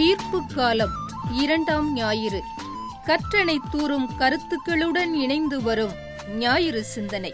உயிர்ப்பு காலம் இரண்டாம் ஞாயிறு கற்றனை தூறும் கருத்துக்களுடன் இணைந்து வரும் ஞாயிறு சிந்தனை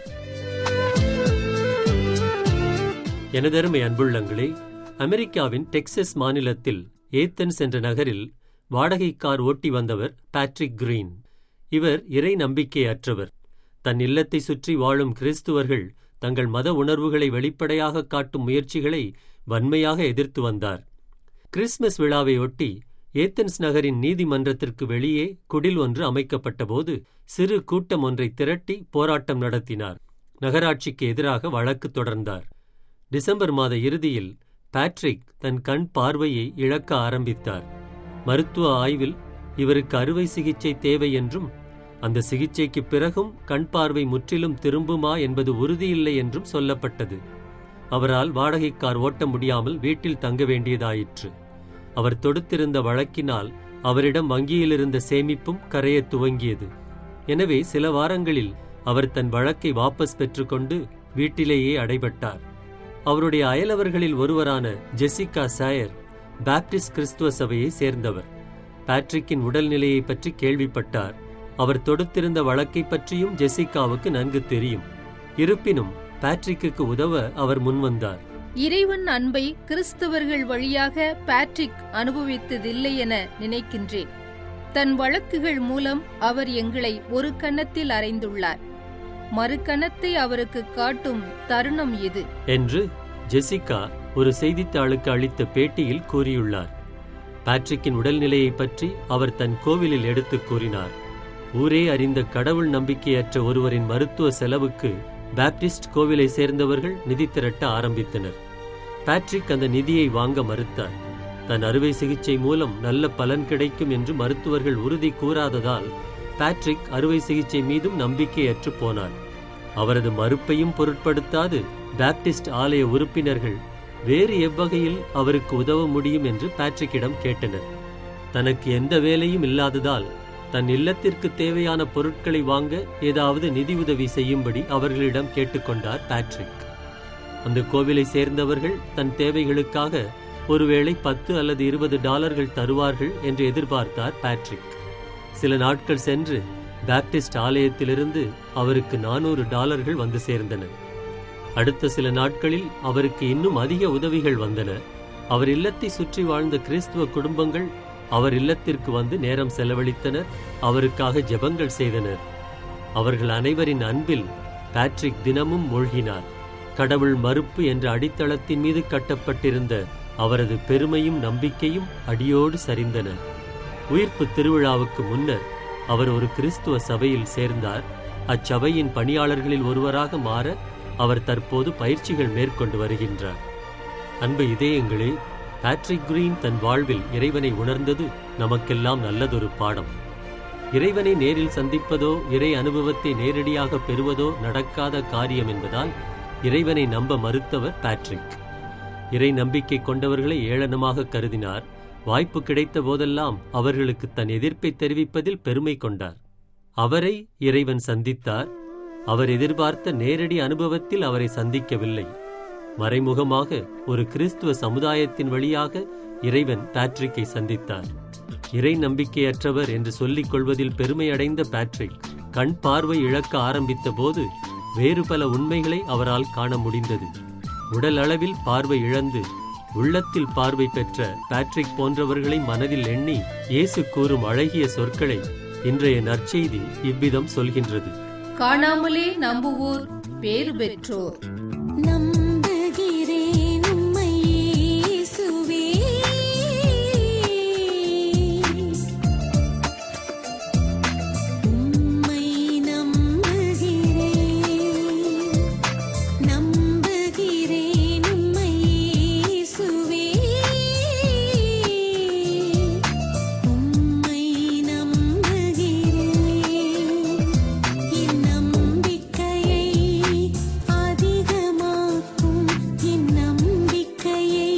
எனதருமை அன்புள்ளங்களே அமெரிக்காவின் டெக்சஸ் மாநிலத்தில் ஏத்தன்ஸ் என்ற நகரில் வாடகை கார் ஓட்டி வந்தவர் பேட்ரிக் கிரீன் இவர் இறை நம்பிக்கையற்றவர் தன் இல்லத்தை சுற்றி வாழும் கிறிஸ்துவர்கள் தங்கள் மத உணர்வுகளை வெளிப்படையாக காட்டும் முயற்சிகளை வன்மையாக எதிர்த்து வந்தார் கிறிஸ்மஸ் விழாவையொட்டி ஏத்தன்ஸ் நகரின் நீதிமன்றத்திற்கு வெளியே குடில் ஒன்று அமைக்கப்பட்டபோது சிறு கூட்டம் ஒன்றை திரட்டி போராட்டம் நடத்தினார் நகராட்சிக்கு எதிராக வழக்கு தொடர்ந்தார் டிசம்பர் மாத இறுதியில் பேட்ரிக் தன் கண் பார்வையை இழக்க ஆரம்பித்தார் மருத்துவ ஆய்வில் இவருக்கு அறுவை சிகிச்சை தேவை என்றும் அந்த சிகிச்சைக்கு பிறகும் கண் பார்வை முற்றிலும் திரும்புமா என்பது உறுதியில்லை என்றும் சொல்லப்பட்டது அவரால் வாடகை கார் ஓட்ட முடியாமல் வீட்டில் தங்க வேண்டியதாயிற்று அவர் தொடுத்திருந்த வழக்கினால் அவரிடம் வங்கியில் இருந்த சேமிப்பும் கரையத் துவங்கியது எனவே சில வாரங்களில் அவர் தன் வழக்கை வாபஸ் பெற்றுக்கொண்டு வீட்டிலேயே அடைபட்டார் அவருடைய அயலவர்களில் ஒருவரான ஜெசிகா சாயர் பாப்டிஸ்ட் கிறிஸ்துவ சபையை சேர்ந்தவர் பேட்ரிக்கின் உடல்நிலையை பற்றி கேள்விப்பட்டார் அவர் தொடுத்திருந்த வழக்கை பற்றியும் ஜெசிகாவுக்கு நன்கு தெரியும் இருப்பினும் பேட்ரிக்குக்கு உதவ அவர் முன்வந்தார் இறைவன் அன்பை கிறிஸ்தவர்கள் வழியாக பேட்ரிக் அனுபவித்ததில்லை என நினைக்கின்றேன் தன் வழக்குகள் மூலம் அவர் எங்களை ஒரு கன்னத்தில் அறைந்துள்ளார் மறு கன்னத்தை அவருக்கு காட்டும் தருணம் இது என்று ஜெசிகா ஒரு செய்தித்தாளுக்கு அளித்த பேட்டியில் கூறியுள்ளார் பேட்ரிக்கின் உடல்நிலையை பற்றி அவர் தன் கோவிலில் எடுத்துக் கூறினார் ஊரே அறிந்த கடவுள் நம்பிக்கையற்ற ஒருவரின் மருத்துவ செலவுக்கு பாப்டிஸ்ட் கோவிலை சேர்ந்தவர்கள் நிதி திரட்ட ஆரம்பித்தனர் பேட்ரிக் அந்த நிதியை வாங்க மறுத்தார் தன் அறுவை சிகிச்சை மூலம் நல்ல பலன் கிடைக்கும் என்று மருத்துவர்கள் உறுதி கூறாததால் பேட்ரிக் அறுவை சிகிச்சை மீதும் நம்பிக்கையற்று போனார் அவரது மறுப்பையும் பொருட்படுத்தாது பாப்டிஸ்ட் ஆலய உறுப்பினர்கள் வேறு எவ்வகையில் அவருக்கு உதவ முடியும் என்று பேட்ரிக்கிடம் கேட்டனர் தனக்கு எந்த வேலையும் இல்லாததால் தன் இல்லத்திற்கு தேவையான பொருட்களை வாங்க ஏதாவது நிதியுதவி செய்யும்படி அவர்களிடம் கேட்டுக்கொண்டார் பேட்ரிக் அந்த கோவிலை சேர்ந்தவர்கள் தன் தேவைகளுக்காக ஒருவேளை பத்து அல்லது இருபது டாலர்கள் தருவார்கள் என்று எதிர்பார்த்தார் பேட்ரிக் சில நாட்கள் சென்று பாப்டிஸ்ட் ஆலயத்திலிருந்து அவருக்கு நானூறு டாலர்கள் வந்து சேர்ந்தன அடுத்த சில நாட்களில் அவருக்கு இன்னும் அதிக உதவிகள் வந்தன அவர் இல்லத்தை சுற்றி வாழ்ந்த கிறிஸ்துவ குடும்பங்கள் அவர் இல்லத்திற்கு வந்து நேரம் செலவழித்தனர் அவருக்காக ஜெபங்கள் செய்தனர் அவர்கள் அனைவரின் அன்பில் பேட்ரிக் தினமும் மூழ்கினார் கடவுள் மறுப்பு என்ற அடித்தளத்தின் மீது கட்டப்பட்டிருந்த அவரது பெருமையும் நம்பிக்கையும் அடியோடு சரிந்தன உயிர்ப்பு திருவிழாவுக்கு முன்னர் அவர் ஒரு கிறிஸ்துவ சபையில் சேர்ந்தார் அச்சபையின் பணியாளர்களில் ஒருவராக மாற அவர் தற்போது பயிற்சிகள் மேற்கொண்டு வருகின்றார் அன்பு இதயங்களே பேட்ரிக் கிரீன் தன் வாழ்வில் இறைவனை உணர்ந்தது நமக்கெல்லாம் நல்லதொரு பாடம் இறைவனை நேரில் சந்திப்பதோ இறை அனுபவத்தை நேரடியாக பெறுவதோ நடக்காத காரியம் என்பதால் இறைவனை நம்ப மறுத்தவர் பேட்ரிக் இறை நம்பிக்கை கொண்டவர்களை ஏளனமாக கருதினார் வாய்ப்பு கிடைத்த போதெல்லாம் அவர்களுக்கு தன் எதிர்ப்பை தெரிவிப்பதில் பெருமை கொண்டார் அவரை இறைவன் சந்தித்தார் அவர் எதிர்பார்த்த நேரடி அனுபவத்தில் அவரை சந்திக்கவில்லை மறைமுகமாக ஒரு கிறிஸ்துவ சமுதாயத்தின் வழியாக இறைவன் பேட்ரிக்கை சந்தித்தார் இறை நம்பிக்கையற்றவர் என்று சொல்லிக் கொள்வதில் பெருமையடைந்த பேட்ரிக் கண் பார்வை இழக்க ஆரம்பித்த போது வேறு பல உண்மைகளை அவரால் காண முடிந்தது உடல் அளவில் பார்வை இழந்து உள்ளத்தில் பார்வை பெற்ற பேட்ரிக் போன்றவர்களை மனதில் எண்ணி இயேசு கூறும் அழகிய சொற்களை இன்றைய நற்செய்தி இவ்விதம் சொல்கின்றது காணாமலே நம்புவோர் பேறு பெற்றோர் நம்புகிறேன் உம்மை இயேசுவே உம்மை நம்புகிறேன் நம்புகிறேன் உம்மை இயேசுவே உம்மை நம்புகிறேன் என் நம்பிக்கையை அதிகமாக்கும் என் நம்பிக்கையை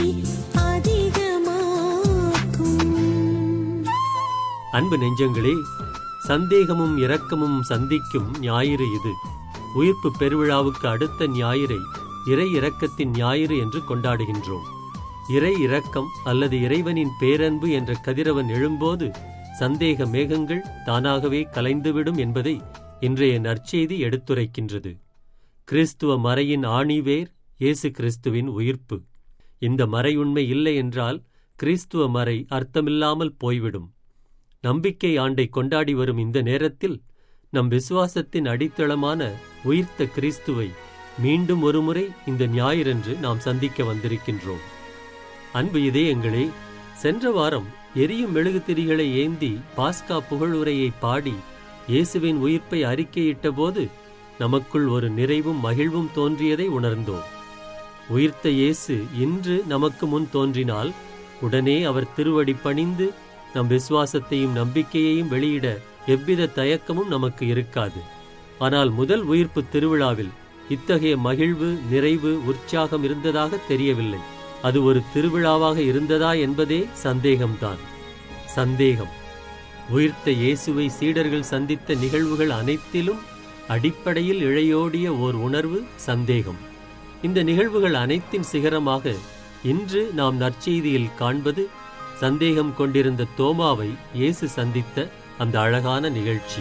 அதிகமாக்கும் அன்பு நெஞ்சங்களே சந்தேகமும் இரக்கமும் சந்திக்கும் ஞாயிறு இது உயிர்ப்பு பெருவிழாவுக்கு அடுத்த ஞாயிறை இறை இரக்கத்தின் ஞாயிறு என்று கொண்டாடுகின்றோம் இறை இரக்கம் அல்லது இறைவனின் பேரன்பு என்ற கதிரவன் எழும்போது சந்தேக மேகங்கள் தானாகவே கலைந்துவிடும் என்பதை இன்றைய நற்செய்தி எடுத்துரைக்கின்றது கிறிஸ்துவ மறையின் ஆணிவேர் இயேசு கிறிஸ்துவின் உயிர்ப்பு இந்த மறை உண்மை இல்லை என்றால் கிறிஸ்துவ மறை அர்த்தமில்லாமல் போய்விடும் நம்பிக்கை ஆண்டை கொண்டாடி வரும் இந்த நேரத்தில் நம் விசுவாசத்தின் அடித்தளமான உயிர்த்த கிறிஸ்துவை மீண்டும் ஒருமுறை இந்த ஞாயிறன்று நாம் சந்திக்க வந்திருக்கின்றோம் அன்பு இதயங்களே சென்ற வாரம் எரியும் மெழுகுதிரிகளை ஏந்தி பாஸ்கா புகழுரையை பாடி இயேசுவின் உயிர்ப்பை அறிக்கையிட்ட போது நமக்குள் ஒரு நிறைவும் மகிழ்வும் தோன்றியதை உணர்ந்தோம் உயிர்த்த இயேசு இன்று நமக்கு முன் தோன்றினால் உடனே அவர் திருவடி பணிந்து நம் விசுவாசத்தையும் நம்பிக்கையையும் வெளியிட எவ்வித தயக்கமும் நமக்கு இருக்காது ஆனால் முதல் உயிர்ப்பு திருவிழாவில் இத்தகைய மகிழ்வு நிறைவு உற்சாகம் இருந்ததாக தெரியவில்லை அது ஒரு திருவிழாவாக இருந்ததா என்பதே சந்தேகம்தான் சந்தேகம் உயிர்த்த இயேசுவை சீடர்கள் சந்தித்த நிகழ்வுகள் அனைத்திலும் அடிப்படையில் இழையோடிய ஓர் உணர்வு சந்தேகம் இந்த நிகழ்வுகள் அனைத்தின் சிகரமாக இன்று நாம் நற்செய்தியில் காண்பது சந்தேகம் கொண்டிருந்த தோமாவை இயேசு சந்தித்த அந்த அழகான நிகழ்ச்சி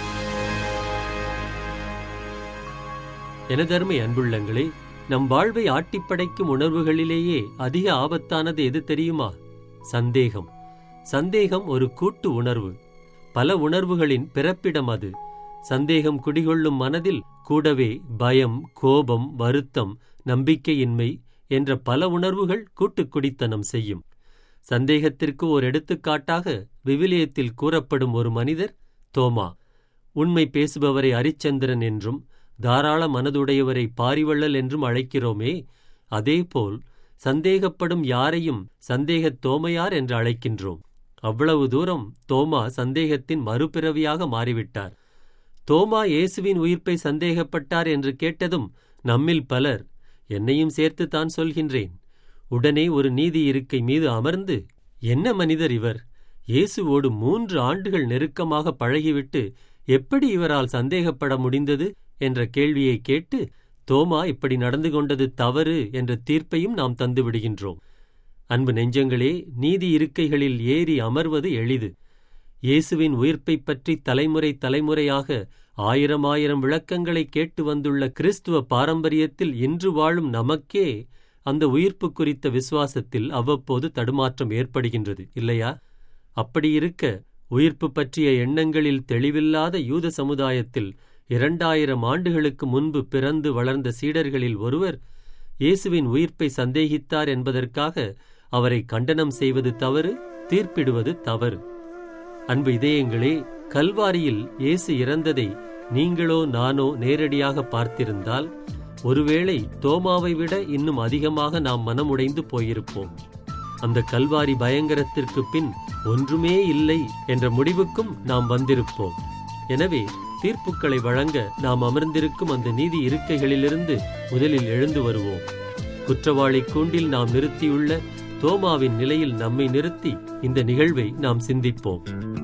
எனதருமை அன்புள்ளங்களே நம் வாழ்வை ஆட்டிப்படைக்கும் உணர்வுகளிலேயே அதிக ஆபத்தானது எது தெரியுமா சந்தேகம் சந்தேகம் ஒரு கூட்டு உணர்வு பல உணர்வுகளின் பிறப்பிடம் அது சந்தேகம் குடிகொள்ளும் மனதில் கூடவே பயம் கோபம் வருத்தம் நம்பிக்கையின்மை என்ற பல உணர்வுகள் கூட்டுக் குடித்தனம் செய்யும் சந்தேகத்திற்கு ஒரு எடுத்துக்காட்டாக விவிலியத்தில் கூறப்படும் ஒரு மனிதர் தோமா உண்மை பேசுபவரை அரிச்சந்திரன் என்றும் தாராள மனதுடையவரை பாரிவள்ளல் என்றும் அழைக்கிறோமே அதேபோல் சந்தேகப்படும் யாரையும் சந்தேகத் தோமையார் என்று அழைக்கின்றோம் அவ்வளவு தூரம் தோமா சந்தேகத்தின் மறுபிறவியாக மாறிவிட்டார் தோமா இயேசுவின் உயிர்ப்பை சந்தேகப்பட்டார் என்று கேட்டதும் நம்மில் பலர் என்னையும் சேர்த்துத்தான் சொல்கின்றேன் உடனே ஒரு நீதி இருக்கை மீது அமர்ந்து என்ன மனிதர் இவர் இயேசுவோடு மூன்று ஆண்டுகள் நெருக்கமாக பழகிவிட்டு எப்படி இவரால் சந்தேகப்பட முடிந்தது என்ற கேள்வியை கேட்டு தோமா இப்படி நடந்து கொண்டது தவறு என்ற தீர்ப்பையும் நாம் தந்து விடுகின்றோம் அன்பு நெஞ்சங்களே நீதி இருக்கைகளில் ஏறி அமர்வது எளிது இயேசுவின் உயிர்ப்பைப் பற்றி தலைமுறை தலைமுறையாக ஆயிரம் ஆயிரம் விளக்கங்களை கேட்டு வந்துள்ள கிறிஸ்துவ பாரம்பரியத்தில் இன்று வாழும் நமக்கே அந்த உயிர்ப்பு குறித்த விசுவாசத்தில் அவ்வப்போது தடுமாற்றம் ஏற்படுகின்றது இல்லையா அப்படி இருக்க உயிர்ப்பு பற்றிய எண்ணங்களில் தெளிவில்லாத யூத சமுதாயத்தில் இரண்டாயிரம் ஆண்டுகளுக்கு முன்பு பிறந்து வளர்ந்த சீடர்களில் ஒருவர் இயேசுவின் உயிர்ப்பை சந்தேகித்தார் என்பதற்காக அவரை கண்டனம் செய்வது தவறு தீர்ப்பிடுவது தவறு அன்பு இதயங்களே கல்வாரியில் இயேசு இறந்ததை நீங்களோ நானோ நேரடியாக பார்த்திருந்தால் ஒருவேளை தோமாவை விட இன்னும் அதிகமாக நாம் மனமுடைந்து போயிருப்போம் அந்த கல்வாரி பயங்கரத்திற்கு பின் ஒன்றுமே இல்லை என்ற முடிவுக்கும் நாம் வந்திருப்போம் எனவே தீர்ப்புகளை வழங்க நாம் அமர்ந்திருக்கும் அந்த நீதி இருக்கைகளிலிருந்து முதலில் எழுந்து வருவோம் குற்றவாளி கூண்டில் நாம் நிறுத்தியுள்ள தோமாவின் நிலையில் நம்மை நிறுத்தி இந்த நிகழ்வை நாம் சிந்திப்போம்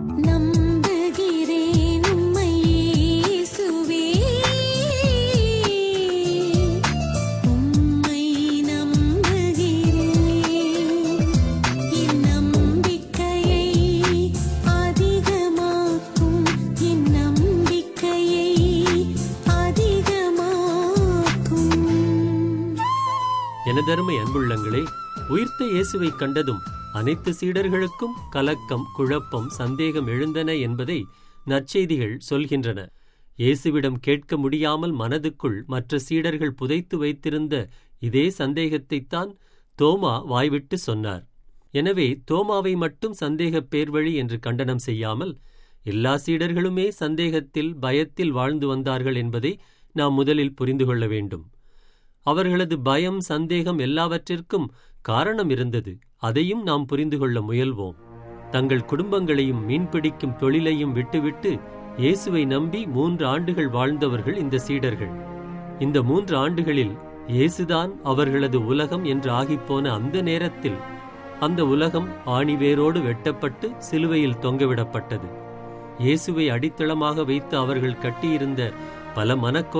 நம்புகிறேன் உம்மை இயேசுவே உம்மை நம்புகிறேன் என் நம்பிக்கையை அதிகமாக்கும் என் நம்பிக்கையை அதிகமாக்கும் எனதருமை அன்புள்ளங்களே உயிர்த்த இயேசுவை கண்டதும் அனைத்து சீடர்களுக்கும் கலக்கம் குழப்பம் சந்தேகம் எழுந்தன என்பதை நற்செய்திகள் சொல்கின்றன இயேசுவிடம் கேட்க முடியாமல் மனதுக்குள் மற்ற சீடர்கள் புதைத்து வைத்திருந்த இதே சந்தேகத்தைத்தான் தோமா வாய்விட்டு சொன்னார் எனவே தோமாவை மட்டும் சந்தேகப் பேர்வழி என்று கண்டனம் செய்யாமல் எல்லா சீடர்களுமே சந்தேகத்தில் பயத்தில் வாழ்ந்து வந்தார்கள் என்பதை நாம் முதலில் புரிந்து கொள்ள வேண்டும் அவர்களது பயம் சந்தேகம் எல்லாவற்றிற்கும் காரணம் இருந்தது அதையும் நாம் புரிந்து கொள்ள முயல்வோம் தங்கள் குடும்பங்களையும் மீன்பிடிக்கும் தொழிலையும் விட்டுவிட்டு இயேசுவை நம்பி மூன்று ஆண்டுகள் வாழ்ந்தவர்கள் இந்த சீடர்கள் இந்த மூன்று ஆண்டுகளில் இயேசுதான் அவர்களது உலகம் என்று ஆகிப்போன அந்த நேரத்தில் அந்த உலகம் ஆணிவேரோடு வெட்டப்பட்டு சிலுவையில் தொங்கவிடப்பட்டது இயேசுவை அடித்தளமாக வைத்து அவர்கள் கட்டியிருந்த பல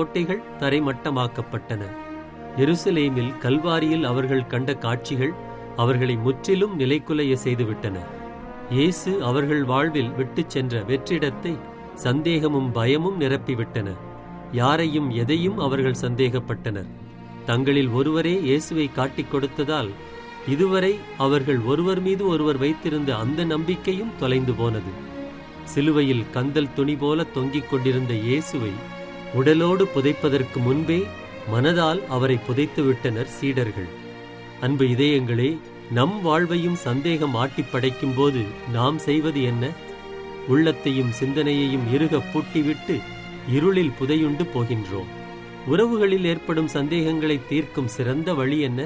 மனக்கோட்டைகள் தரைமட்டமாக்கப்பட்டன எருசலேமில் கல்வாரியில் அவர்கள் கண்ட காட்சிகள் அவர்களை முற்றிலும் நிலைக்குலைய செய்துவிட்டன இயேசு அவர்கள் வாழ்வில் விட்டுச் சென்ற வெற்றிடத்தை சந்தேகமும் பயமும் நிரப்பிவிட்டன யாரையும் எதையும் அவர்கள் சந்தேகப்பட்டனர் தங்களில் ஒருவரே இயேசுவை காட்டிக் கொடுத்ததால் இதுவரை அவர்கள் ஒருவர் மீது ஒருவர் வைத்திருந்த அந்த நம்பிக்கையும் தொலைந்து போனது சிலுவையில் கந்தல் துணி போல தொங்கிக் கொண்டிருந்த இயேசுவை உடலோடு புதைப்பதற்கு முன்பே மனதால் அவரை புதைத்து விட்டனர் சீடர்கள் அன்பு இதயங்களே நம் வாழ்வையும் சந்தேகம் ஆட்டிப் படைக்கும் போது நாம் செய்வது என்ன உள்ளத்தையும் சிந்தனையையும் இறுக பூட்டிவிட்டு இருளில் புதையுண்டு போகின்றோம் உறவுகளில் ஏற்படும் சந்தேகங்களை தீர்க்கும் சிறந்த வழி என்ன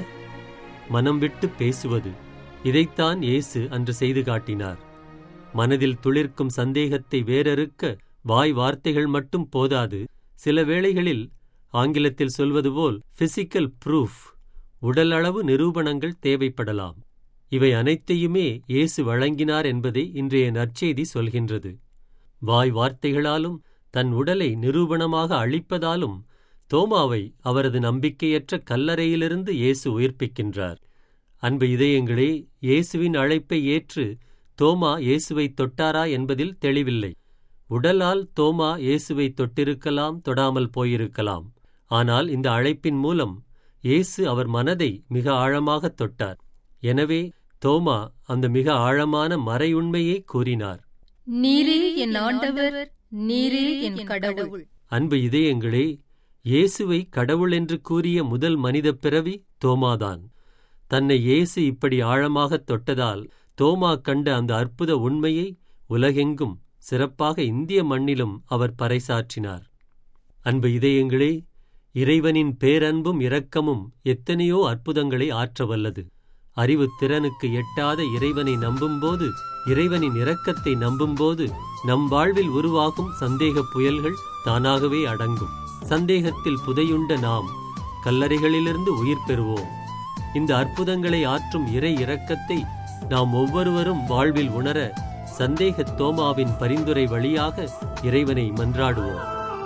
மனம் விட்டு பேசுவது இதைத்தான் இயேசு அன்று செய்து காட்டினார் மனதில் துளிர்க்கும் சந்தேகத்தை வேறறுக்க வாய் வார்த்தைகள் மட்டும் போதாது சில வேளைகளில் ஆங்கிலத்தில் சொல்வது போல் பிசிக்கல் ப்ரூஃப் உடலளவு நிரூபணங்கள் தேவைப்படலாம் இவை அனைத்தையுமே இயேசு வழங்கினார் என்பதை இன்றைய நற்செய்தி சொல்கின்றது வாய் வார்த்தைகளாலும் தன் உடலை நிரூபணமாக அழிப்பதாலும் தோமாவை அவரது நம்பிக்கையற்ற கல்லறையிலிருந்து இயேசு உயிர்ப்பிக்கின்றார் அன்பு இதயங்களே இயேசுவின் அழைப்பை ஏற்று தோமா இயேசுவை தொட்டாரா என்பதில் தெளிவில்லை உடலால் தோமா இயேசுவை தொட்டிருக்கலாம் தொடாமல் போயிருக்கலாம் ஆனால் இந்த அழைப்பின் மூலம் இயேசு அவர் மனதை மிக ஆழமாக தொட்டார் எனவே தோமா அந்த மிக ஆழமான மறையுண்மையை கூறினார் நீரே என் ஆண்டவர் நீரே என் கடவுள் அன்பு இதயங்களே இயேசுவை கடவுள் என்று கூறிய முதல் மனித பிறவி தோமாதான் தன்னை இயேசு இப்படி ஆழமாகத் தொட்டதால் தோமா கண்ட அந்த அற்புத உண்மையை உலகெங்கும் சிறப்பாக இந்திய மண்ணிலும் அவர் பறைசாற்றினார் அன்பு இதயங்களே இறைவனின் பேரன்பும் இரக்கமும் எத்தனையோ அற்புதங்களை ஆற்ற வல்லது அறிவு திறனுக்கு எட்டாத இறைவனை நம்பும்போது இறைவனின் இரக்கத்தை நம்பும்போது நம் வாழ்வில் உருவாகும் சந்தேக புயல்கள் தானாகவே அடங்கும் சந்தேகத்தில் புதையுண்ட நாம் கல்லறைகளிலிருந்து உயிர் பெறுவோம் இந்த அற்புதங்களை ஆற்றும் இறை இரக்கத்தை நாம் ஒவ்வொருவரும் வாழ்வில் உணர சந்தேக தோமாவின் பரிந்துரை வழியாக இறைவனை மன்றாடுவோம்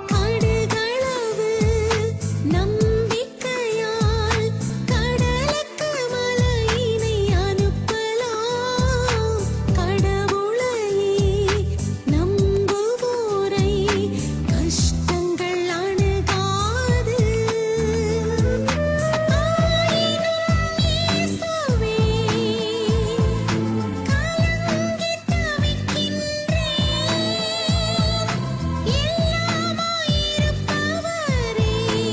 கடுகளவு நம்பிக்கையால் கடலுக்கு மலையினை அனுப்பலாம் கடவுளையே நம்புவோரை கஷ்டங்கள் அணுகாது ஆயினும் இயேசுவே கலங்கி தவிக்கின்றேன் எல்லாமாயிருப்பவரே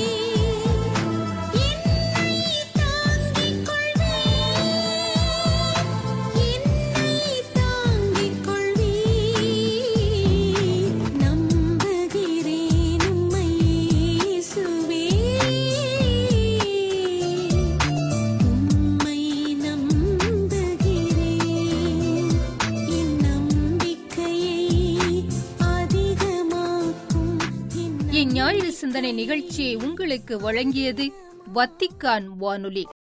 என்னை தாங்கிக் கொள்வீர் என்னை தாங்கிக் கொள்வீர் நம்புகிறேன் உம்மை இயேசுவே உம்மை நம்புகிறேன் என் நம்பிக்கையை அதிகமாக்கும் என் இஞ்ஞாயிறு சிந்தனை நிகழ்ச்சியை உங்களுக்கு வழங்கியது வத்திக்கான் வானொலி